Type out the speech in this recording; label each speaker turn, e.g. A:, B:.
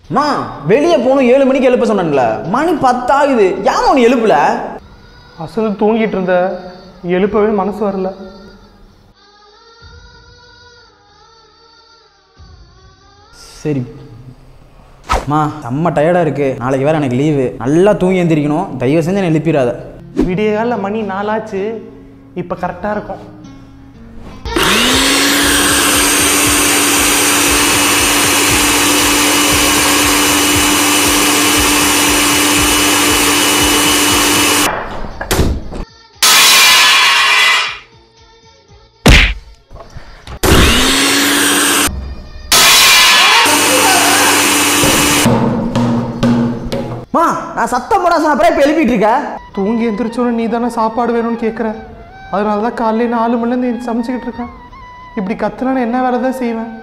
A: அம்மா வெளியே போகணும் ஏழு மணிக்கு எழுப்ப சொன்னேன்ல மணி பத்தாகுது ஏன் உன்னை எழுப்பல
B: அசல் தூங்கிட்டு இருந்த எழுப்பவே மனசு வரல
A: சரி அம்மா செம்ம டயர்டாக இருக்கு நாளைக்கு வேற எனக்கு லீவு நல்லா தூங்கி எந்திரிக்கணும் தயவு செஞ்சு என்னை எழுப்பிடாத
B: விடிய கால மணி நாலாச்சு இப்போ கரெக்டாக இருக்கும்
A: மா நான் சத்தம் போட சொன்ன அப்புறம் இப்போ எழுப்பிட்டு இருக்க
B: தூங்கி எந்திரிச்சோன்னு நீ தானே சாப்பாடு வேணும்னு கேட்குற அதனால தான் காலையில் நாலு மணிலேருந்து சமைச்சிக்கிட்டு இருக்கேன் இப்படி கத்துனா நான் என்ன வேலை தான் செய்வேன்